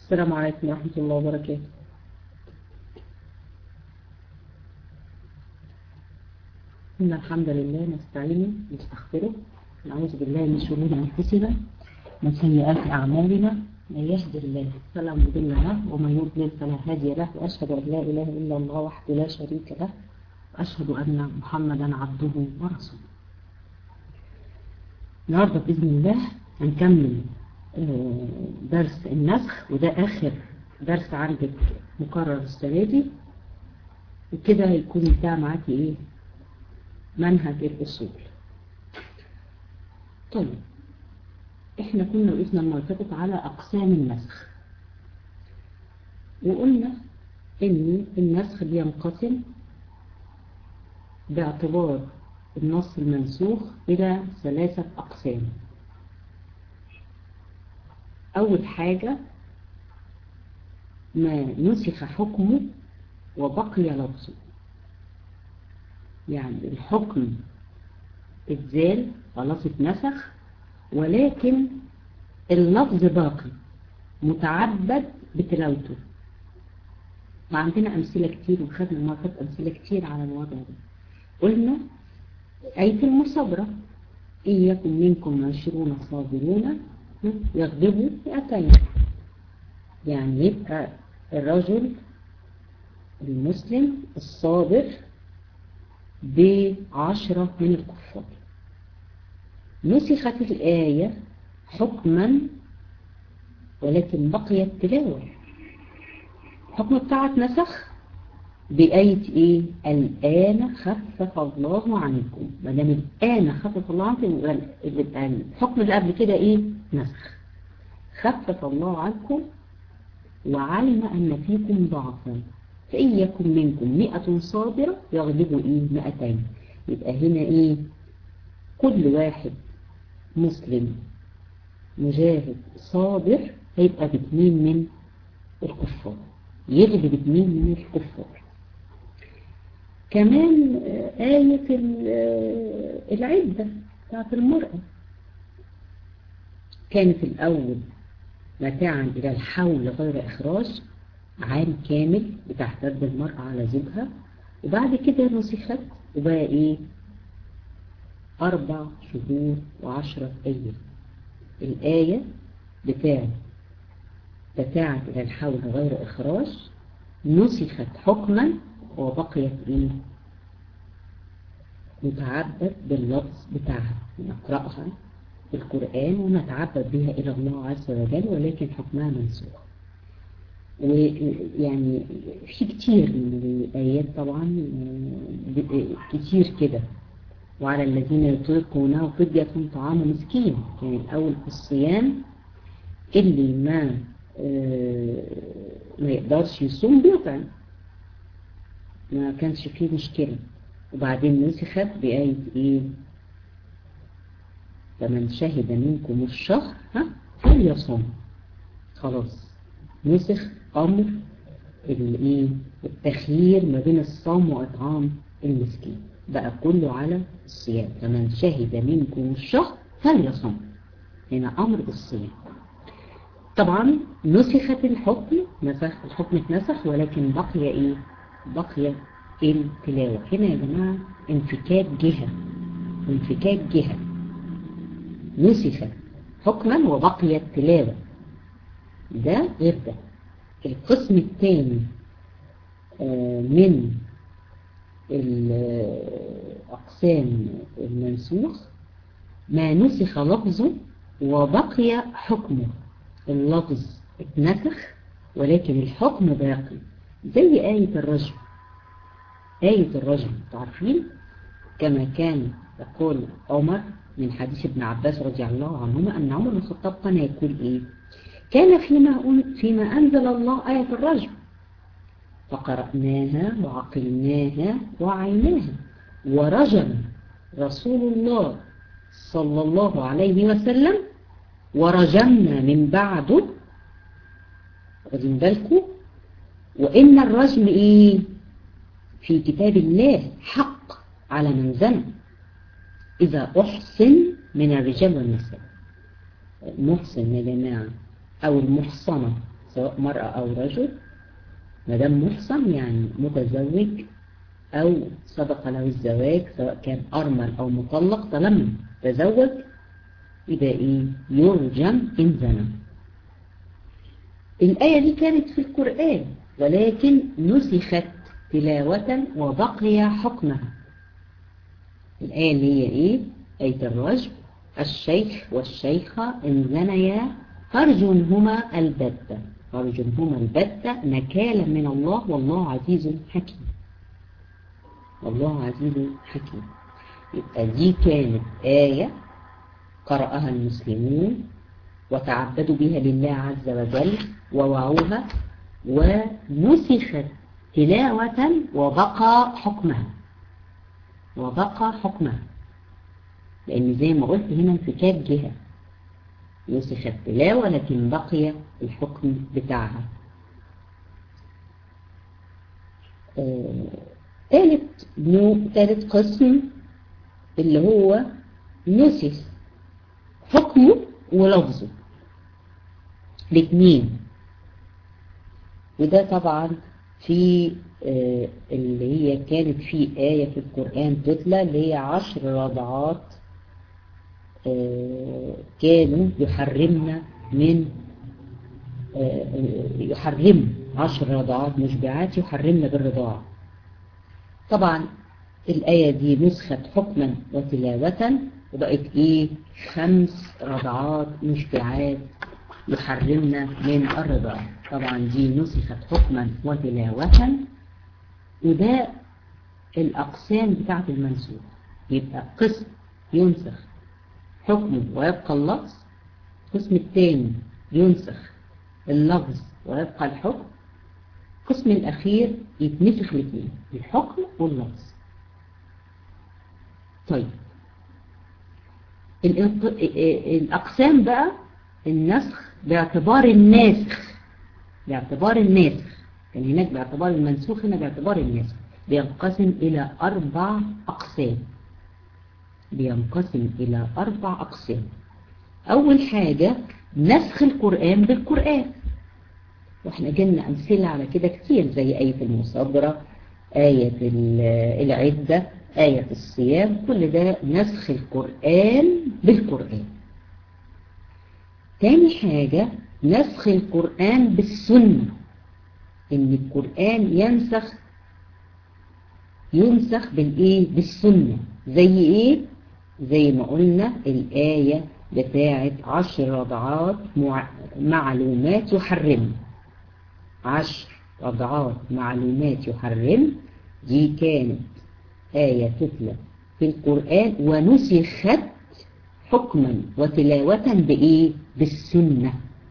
السلام عليكم ورحمة الله وبركاته إن الحمد لله نستعينه ونستغفره نعوذ بالله من شرور أنفسنا من سيئات أعمالنا من يهد الله فلا مضل له ومن يضلل فلا هادي له وأشهد أن لا إله إلا الله وحده لا شريك له وأشهد أن محمدا عبده ورسوله النهارده بإذن الله هنكمل درس النسخ وده آخر درس عندك مكرر السنة دي وكده هيكون بتاع معاكي ايه منهج الأصول طيب احنا كنا وقفنا المرة فاتت على أقسام النسخ وقلنا ان النسخ بينقسم باعتبار النص المنسوخ إلى ثلاثة أقسام أول حاجة ما نسخ حكمه وبقي لفظه يعني الحكم اتزال خلاص اتنسخ ولكن اللفظ باقي متعبد بتلاوته وعندنا أمثلة كتير وخدنا مرات أمثلة كتير على الوضع ده قلنا آية المصابرة إن يكن منكم عشرون صابرون يغضبوا مئتين يعني يبقى الرجل المسلم الصابر بعشرة من الكفار نسخت الآية حكما ولكن بقيت تلاوة الحكم بتاعت نسخ بآية إيه؟ الآن خفف الله عنكم ما دام الآن خفف الله عنكم يبقى الحكم اللي قبل كده إيه؟ نسخ خفف الله عنكم وعلم أن فيكم ضعفا فإن يكن منكم مئة صابرة يغلبوا إيه؟ مئتين يبقى هنا إيه؟ كل واحد مسلم مجاهد صابر هيبقى باثنين من الكفار يغلب اثنين من الكفار كمان آية العدة بتاعت المرأة كانت الأول متاعا إلى الحول غير إخراج عام كامل بتعتد المرأة على زوجها وبعد كده نسخت وبقى إيه أربع شهور وعشرة أيام الآية بتاعت بتاعت إلى الحول غير إخراج نسخت حكما وبقيت إيه نتعبد باللفظ بتاعها نقرأها في القرآن ونتعبد بها إلى الله عز وجل ولكن حكمها منسوخ ويعني في كتير من الآيات طبعا كتير كده وعلى الذين يطلقونه فدية طعام مسكين كان يعني الأول في الصيام اللي ما ما يقدرش يصوم بيطعم ما كانش فيه مشكلة وبعدين نسخت بآية ايه فمن شهد منكم الشهر ها فليصوم خلاص نسخ أمر الايه التخيير ما بين الصوم وإطعام المسكين بقى كله على الصيام فمن شهد منكم الشهر فليصوم هنا أمر بالصيام طبعا نسخت الحكم نسخ الحكم اتنسخ ولكن بقي ايه بقي التلاوة هنا يا جماعة انفكاك جهة انفكاك جهة نسخت حكما وبقي التلاوة ده غير ده القسم الثاني من الأقسام المنسوخ ما نسخ لفظه وبقي حكمه اللفظ اتنسخ ولكن الحكم باقي زي آية الرجم آية الرجم تعرفين كما كان يقول عمر من حديث ابن عباس رضي الله عنهما أن عمر بن الخطاب كان يقول إيه كان فيما, فيما أنزل الله آية الرجم فقرأناها وعقلناها وعيناها ورجم رسول الله صلى الله عليه وسلم ورجمنا من بعده واخدين بالكم وإن الرجم إيه في كتاب الله حق على من زنى إذا أحسن من الرجال والنساء محسن يا جماعة أو المحصنة سواء مرأة أو رجل مدام محصن يعني متزوج أو سبق له الزواج سواء كان أرمل أو مطلق طالما تزوج يبقى إيه يرجم إن زنى الآية دي كانت في القرآن ولكن نسخت تلاوة وبقي حكمها الآية اللي هي إيه آية الرجم الشيخ والشيخة إن زنيا فارجمهما البتة فارجمهما البتة نكالا من الله والله عزيز حكيم والله عزيز حكيم يبقى دي كانت آية قرأها المسلمون وتعبدوا بها لله عز وجل ووعوها ونسخت تلاوة وبقى حكمها وبقى حكمها لأن زي ما قلت هنا انفكاك جهة نسخت تلاوة لكن بقي الحكم بتاعها ثالث آه ثالث قسم اللي هو نسخ حكمه ولفظه الاثنين وده طبعا في آه اللي هي كانت في آية في القرآن تتلى اللي هي عشر رضعات آه كانوا يحرمنا من آه يحرموا عشر رضعات مشبعات يحرمنا بالرضاعة طبعا الآية دي نسخت حكما وتلاوة وبقت ايه خمس رضعات مشبعات يحرمنا من الرضاعة طبعا دي نسخت حكما وتلاوة وده الأقسام بتاعة المنسوخ يبقى قسم ينسخ حكمه ويبقى اللفظ القسم الثاني ينسخ اللفظ ويبقى الحكم القسم الأخير يتنسخ الاثنين الحكم واللفظ طيب الأقسام بقى النسخ باعتبار الناسخ باعتبار الناسخ كان يعني هناك باعتبار المنسوخ هنا باعتبار الناسخ بينقسم إلى أربع أقسام بينقسم إلى أربع أقسام أول حاجة نسخ القرآن بالقرآن واحنا جبنا أمثلة على كده كتير زي آية المصابرة آية العدة آية الصيام كل ده نسخ القرآن بالقرآن تاني حاجة نسخ القرآن بالسنة إن القرآن ينسخ ينسخ بالإيه بالسنة زي إيه زي ما قلنا الآية بتاعة عشر رضعات معلومات يحرم عشر رضعات معلومات يحرم دي كانت آية تتلى في القرآن ونسخت حكما وتلاوة بإيه بالسنة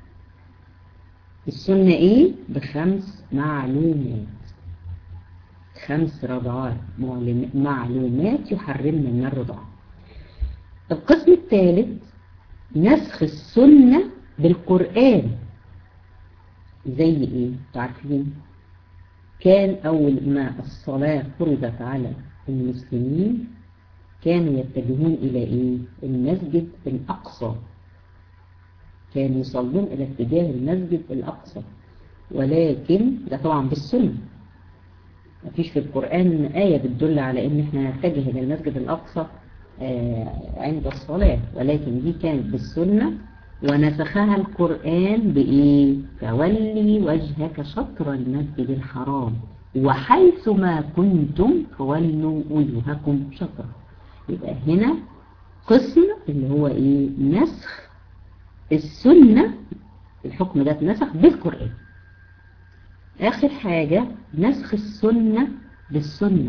السنة إيه بخمس معلومات خمس رضعات معلومات يحرمنا من الرضاعة القسم الثالث نسخ السنة بالقرآن زي ايه تعرفين كان اول ما الصلاة فرضت على المسلمين كانوا يتجهون الى ايه المسجد الاقصى كانوا يصلون الى اتجاه المسجد الاقصى ولكن ده طبعا بالسنة مفيش في القرآن آية بتدل على ان احنا نتجه الى المسجد الاقصى عند الصلاة ولكن دي كانت بالسنة ونسخها القرآن بإيه فولي وجهك شطر المسجد الحرام وحيث ما كنتم فولوا وجوهكم شطر يبقى هنا قسم اللي هو إيه نسخ السنة الحكم ده اتنسخ بالقرآن آخر حاجة نسخ السنة بالسنة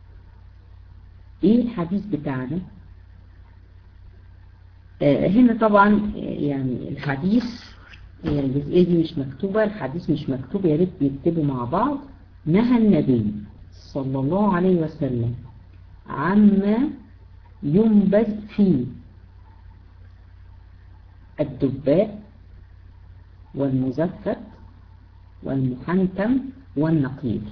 ايه الحديث بتاعنا آه هنا طبعا يعني الحديث هي الجزئية دي مش مكتوبة الحديث مش مكتوب يا ريت يكتبوا مع بعض نهى النبي صلى الله عليه وسلم عما ينبذ فيه الدباء والمزفت والمحنتم والنقير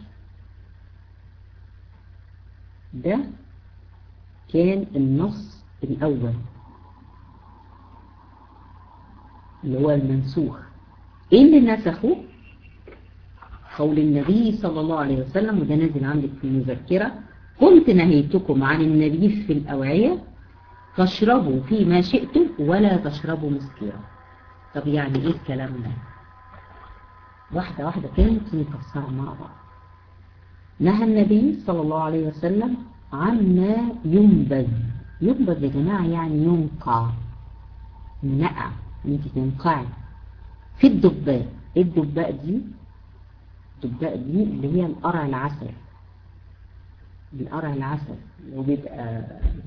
ده كان النص الأول اللي هو المنسوخ ايه اللي نسخه قول النبي صلى الله عليه وسلم وده نازل عندك في المذكرة كنت نهيتكم عن النبيذ في الأوعية فاشربوا فيما شئتم ولا تشربوا مسكرا طب يعني ايه الكلام ده واحدة واحدة كده نفسرها مع بعض نهى النبي صلى الله عليه وسلم عما ينبذ ينبذ يا جماعة يعني ينقع نقع انت تنقعي في الدباء ايه الدباء دي الدباء دي اللي هي القرع العسل القرع العسل اللي هو بيبقى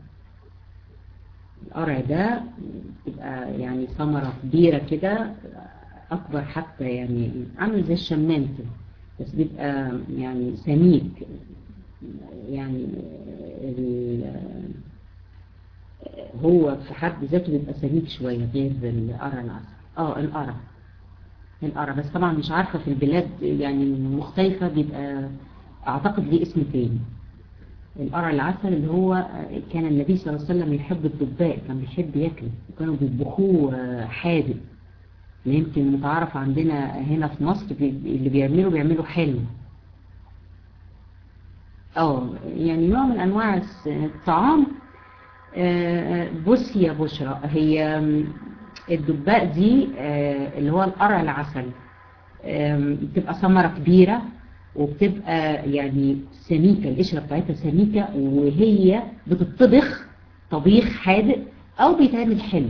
القرع ده بيبقى يعني ثمرة كبيرة كده أكبر حتى يعني عامل زي الشمام كده بس بيبقى يعني سميك يعني هو في حد ذاته بيبقى سميك شوية غير القرع العسل اه القرع القرع بس طبعا مش عارفة في البلاد يعني المختلفة بيبقى اعتقد ليه اسم تاني القرع العسل اللي هو كان النبي صلى الله عليه وسلم يحب الدباء كان بيحب ياكله وكانوا بيطبخوه حادق يمكن متعارف عندنا هنا في مصر اللي بيعملوا بيعملوا حلو اه يعني نوع من انواع الطعام بصي يا بشرى هي الدباء دي اللي هو القرع العسل بتبقى ثمرة كبيرة وبتبقى يعني سميكة القشرة بتاعتها سميكة وهي بتطبخ طبيخ حادق او بيتعمل حلو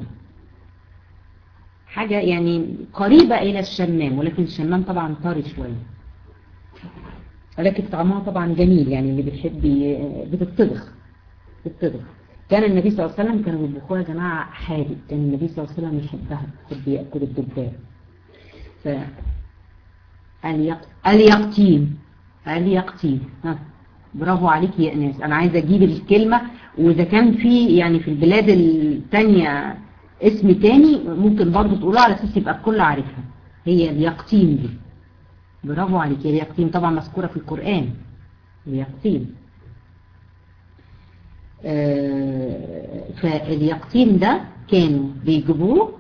حاجة يعني قريبة الى الشمام ولكن الشمام طبعا طري شوية ولكن طعمها طبعا جميل يعني اللي بيحب بتطبخ بتطبخ كان النبي صلى الله عليه وسلم كانوا بيطبخوها يا جماعة حادق كان النبي صلى الله عليه وسلم يحبها يحب يأكل الدباء ف اليقطين اليقطين ها برافو عليك يا اناس انا عايزه اجيب الكلمه واذا كان في يعني في البلاد الثانيه اسم تاني ممكن برضه تقولها على اساس يبقى الكل عارفها هي اليقطين دي برافو عليك اليقطين طبعا مذكوره في القران اليقطين آه فاليقطين ده كانوا بيجيبوه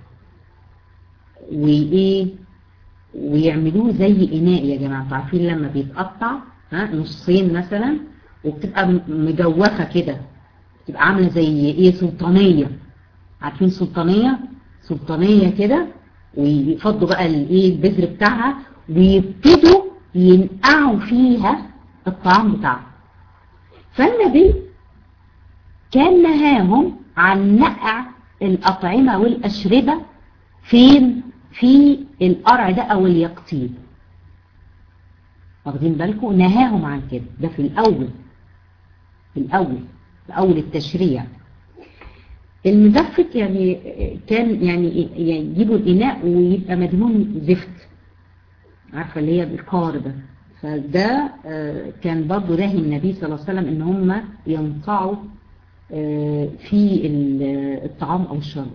وايه ويعملوه زي إناء يا جماعة عارفين لما بيتقطع ها نصين مثلا وبتبقى مجوفة كده بتبقى عاملة زي ايه سلطانية عارفين سلطانية سلطانية كده ويفضوا بقى الايه البذر بتاعها ويبتدوا ينقعوا فيها الطعام بتاعهم فالنبي كان نهاهم عن نقع الأطعمة والأشربة فين في القرع ده او اليقطين واخدين بالكم نهاهم عن كده ده في الاول في الاول في اول التشريع المزفت يعني كان يعني يجيبوا الاناء ويبقى مدهون زفت عارفه اللي هي بالقار ده فده كان برضه راهي النبي صلى الله عليه وسلم ان هم ينقعوا في الطعام او الشرب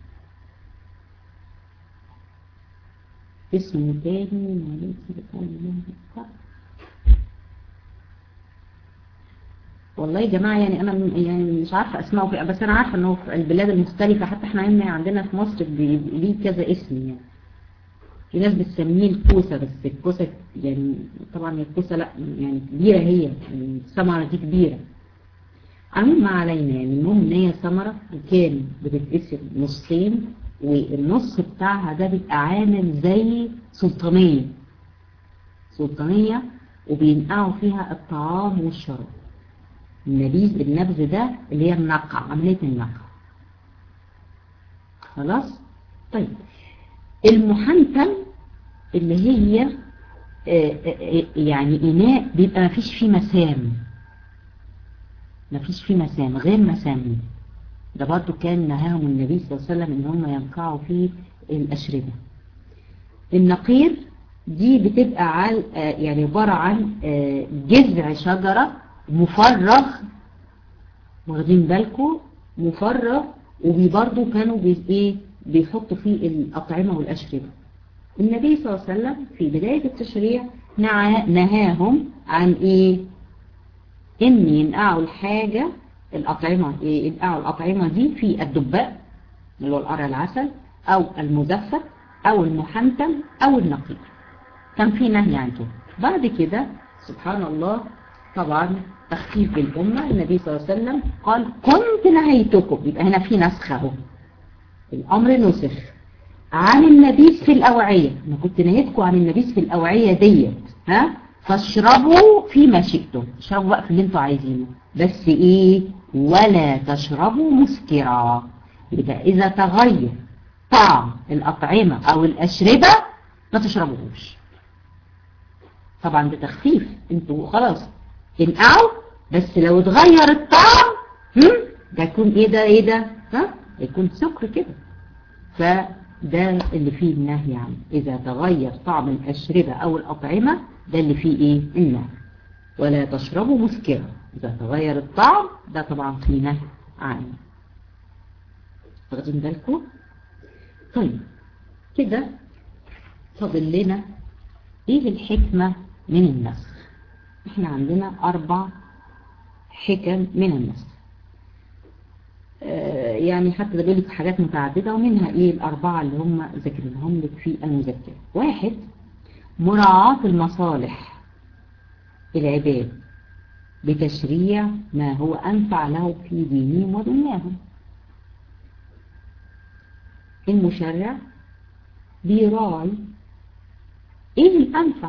اسم تاني والله يا جماعة يعني أنا يعني مش عارفة أسمائه بس أنا عارفة أنه في البلاد المختلفة حتى إحنا عندنا في مصر ليه كذا اسم يعني في ناس بتسميه الكوسة بس الكوسة يعني طبعا الكوسة لا يعني كبيرة هي الثمرة دي كبيرة عموما ما علينا يعني المهم إن هي ثمرة وكان بتتقسم نصين والنص بتاعها ده بيبقى عامل زي سلطانية سلطانية وبينقعوا فيها الطعام والشراب النبيذ النبذ ده اللي هي النقع عملية النقع خلاص طيب المحنتم اللي هي يعني إناء بيبقى مفيش فيه مسام مفيش فيه مسام غير مسام ده برضو كان نهاهم النبي صلى الله عليه وسلم ان هم ينقعوا فيه الأشربة النقير دي بتبقى عن يعني عبارة عن جذع شجرة مفرغ واخدين بالكم مفرغ وبرضو كانوا بي ايه بيحطوا فيه الأطعمة والأشربة النبي صلى الله عليه وسلم في بداية التشريع نهاهم عن ايه ان ينقعوا الحاجة الأطعمة ينقعوا الأطعمة دي في الدباء اللي هو القرع العسل أو المزفت أو المحنتم أو النقير كان في نهي عن كده بعد كده سبحان الله طبعا تخفيف بالأمة النبي صلى الله عليه وسلم قال كنت نهيتكم يبقى هنا في نسخ اهو الأمر نسخ عن النبيس في الأوعية أنا كنت نهيتكم عن النبيس في الأوعية ديت ها فاشربوا فيما شئتم اشربوا بقى في اللي انتوا عايزينه بس ايه ولا تشربوا مسكرا يبقى إذا تغير طعم الأطعمة أو الأشربة ما تشربوهوش طبعا ده تخفيف انتوا خلاص انقعوا بس لو اتغير الطعم هم ده يكون ايه ده ايه ده ها يكون سكر كده فده اللي فيه النهي عنه اذا تغير طعم الاشربة او الاطعمة ده اللي فيه ايه النهي ولا تشربوا مسكرا اذا تغير الطعم ده طبعا فيه نهي عنه واخدين بالكم طيب كده فاضل لنا ايه الحكمة من النسخ احنا عندنا اربع حكم من النسخ آه يعني حتى ده بيقول لك حاجات متعددة ومنها ايه الاربعة اللي هم ذاكرينهم لك في المذكرة واحد مراعاة المصالح العباد بتشريع ما هو أنفع له في دينهم ودنياهم المشرع بيراعي ايه الانفع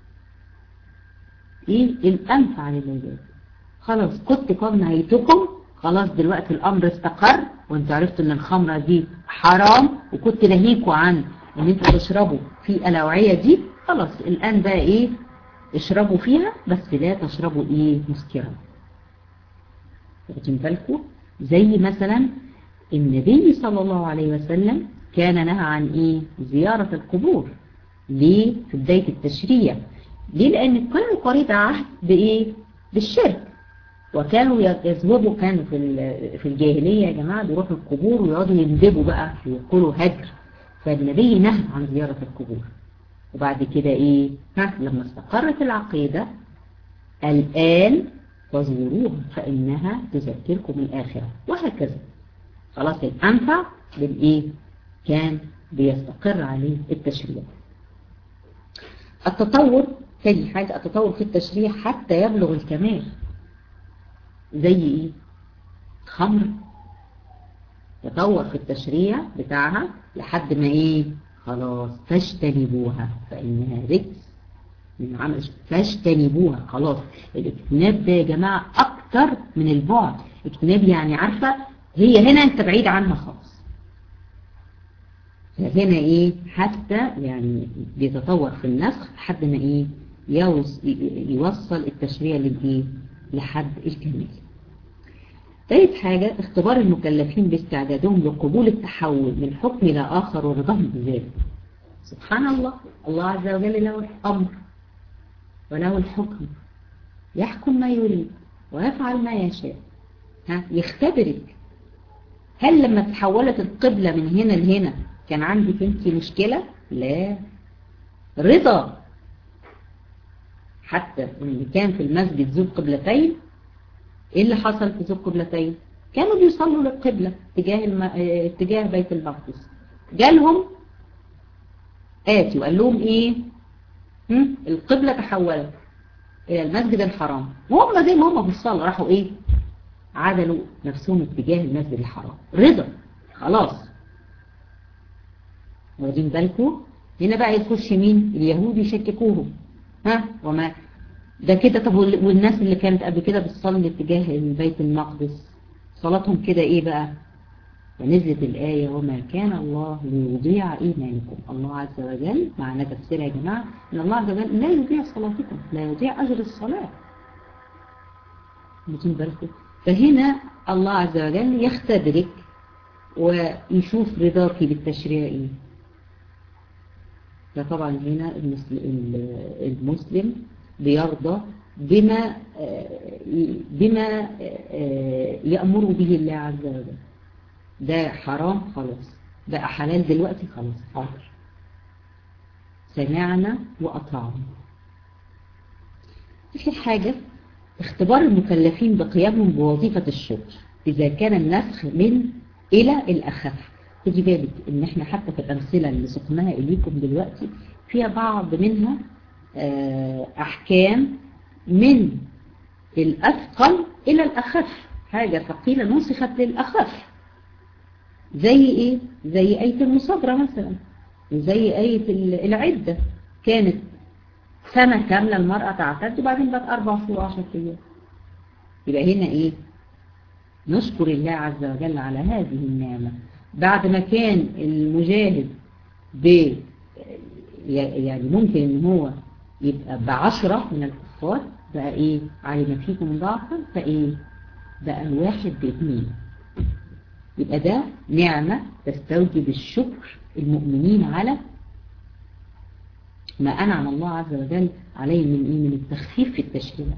ايه الانفع للعباد خلاص كنت قد نهيتكم خلاص دلوقتي الامر استقر وانت عرفتوا ان الخمرة دي حرام وكنت نهيكوا عن ان انتوا تشربوا في الاوعية دي خلاص الان بقى ايه اشربوا فيها بس لا تشربوا ايه مسكرا واخدين بالكم زي مثلا النبي صلى الله عليه وسلم كان نهى عن ايه زيارة القبور ليه في بداية التشريع ليه لان كانوا قريب عهد بايه بالشرك وكانوا يذهبوا كانوا في في الجاهلية يا جماعة بيروحوا القبور ويقعدوا يندبوا بقى ويقولوا هجر فالنبي نهى عن زيارة القبور وبعد كده ايه ها لما استقرت العقيدة الآن فزوروها فإنها تذكركم الآخرة وهكذا خلاص الأنفع بالإيه كان بيستقر عليه التشريع التطور تاني حاجة التطور في التشريع حتى يبلغ الكمال زي ايه خمر تطور في التشريع بتاعها لحد ما ايه خلاص فاجتنبوها فإنها رجس من عمل فاجتنبوها خلاص الاجتناب ده يا جماعة أكتر من البعد اجتناب يعني عارفة هي هنا انت بعيد عنها خالص فهنا ايه حتى يعني بيتطور في النسخ لحد ما ايه يوصل التشريع للايه لحد الكمال ثالث حاجة اختبار المكلفين باستعدادهم لقبول التحول من حكم إلى آخر ورضاهم بذلك سبحان الله الله عز وجل له الأمر وله الحكم يحكم ما يريد ويفعل ما يشاء ها يختبرك هل لما تحولت القبلة من هنا لهنا كان عندك انت مشكلة لا رضا حتى اللي كان في المسجد ذو قبلتين ايه اللي حصل في ذو قبلتين كانوا بيصلوا للقبلة اتجاه, الم... اتجاه بيت المقدس جالهم آتي وقال لهم ايه هم؟ القبلة تحولت الى المسجد الحرام وهم زي ما هم بيصلوا راحوا ايه عدلوا نفسهم اتجاه المسجد الحرام رضا خلاص واخدين بالكم هنا بقى يخش مين اليهود يشككوهم ها وما ده كده طب والناس اللي كانت قبل كده بتصلي اتجاه بيت المقدس صلاتهم كده ايه بقى ونزلت الآية وما كان الله ليضيع إيمانكم الله عز وجل معنى تفسيرها يا جماعة إن الله عز وجل لا يضيع صلاتكم لا يضيع أجر الصلاة بتون بالكم فهنا الله عز وجل يختبرك ويشوف رضاك بالتشريع ايه فطبعا هنا المسلم بيرضى بما بما يأمر به الله عز وجل ده حرام خلاص بقى حلال دلوقتي خلاص حاضر سمعنا وأطعنا في حاجة اختبار المكلفين بقيامهم بوظيفة الشكر إذا كان النسخ من إلى الأخف خدي بالك ان احنا حتى في الامثله اللي سقناها اليكم دلوقتي فيها بعض منها احكام من الاثقل الى الاخف حاجه ثقيله نسخت للاخف زي ايه زي ايه المصابره مثلا زي ايه العده كانت سنه كامله المراه تعتد وبعدين بقت اربع شهور وعشر ايام يبقى هنا ايه نشكر الله عز وجل على هذه النعمة بعد ما كان المجاهد ب يعني ممكن ان هو يبقى بعشرة من الكفار بقى ايه علم فيكم ضعفا فايه بقى الواحد باثنين يبقى ده نعمة تستوجب الشكر المؤمنين على ما أنعم الله عز وجل عليه من إيه من التخفيف في التشريع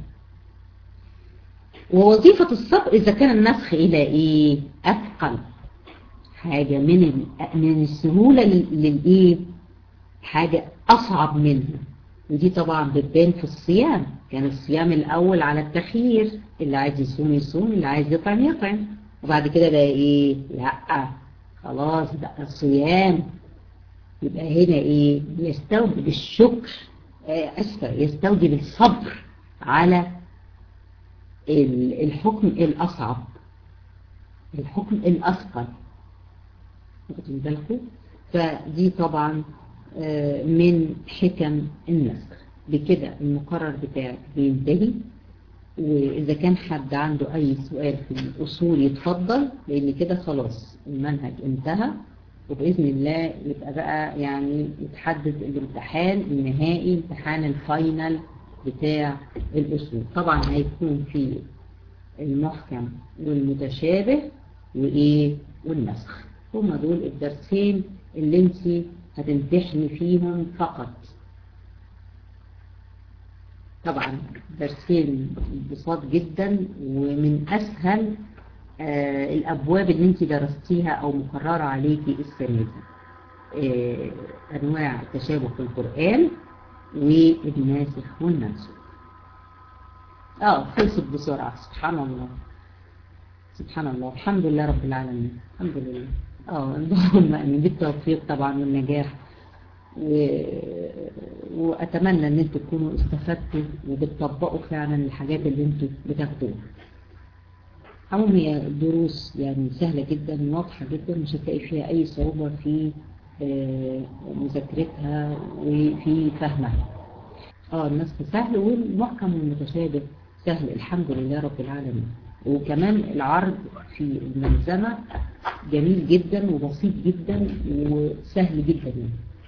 ووظيفة الصبر إذا كان النسخ إلى إيه أثقل حاجة من من السهولة للإيه حاجة أصعب منها ودي طبعا بتبان في الصيام كان الصيام الأول على التخيير اللي عايز يصوم يصوم اللي عايز يطعم يطعم وبعد كده بقى إيه لا خلاص بقى الصيام يبقى هنا إيه يستوجب الشكر أسفة يستوجب الصبر على الحكم الأصعب الحكم الأثقل واخدين بالكم فدي طبعا من حكم النسخ بكده المقرر بتاعك بينتهي وإذا كان حد عنده أي سؤال في الأصول يتفضل لأن كده خلاص المنهج انتهى وبإذن الله يبقى بقى يعني يتحدد الامتحان النهائي امتحان الفاينل بتاع الأصول طبعا هيكون في المحكم والمتشابه وإيه والنسخ هما دول الدرسين اللي انت هتمتحني فيهم فقط طبعا درسين بساط جدا ومن أسهل آه الأبواب اللي انت درستيها أو مقررة عليكي السنة دي آه أنواع التشابه في القرآن والناسخ والمنسوخ اه خلصت بسرعة سبحان الله سبحان الله الحمد لله رب العالمين الحمد لله اه اللهم امين بالتوفيق طبعا والنجاح و... واتمنى ان انتوا تكونوا استفدتوا وبتطبقوا فعلا الحاجات اللي انتوا بتاخدوها عموما هي دروس يعني سهلة جدا واضحة جدا مش هتلاقي فيها اي صعوبة في مذاكرتها وفي فهمها اه النسخ سهل والمحكم والمتشابه سهل الحمد لله رب العالمين وكمان العرض في الملزمة جميل جدا وبسيط جدا وسهل جدا يعني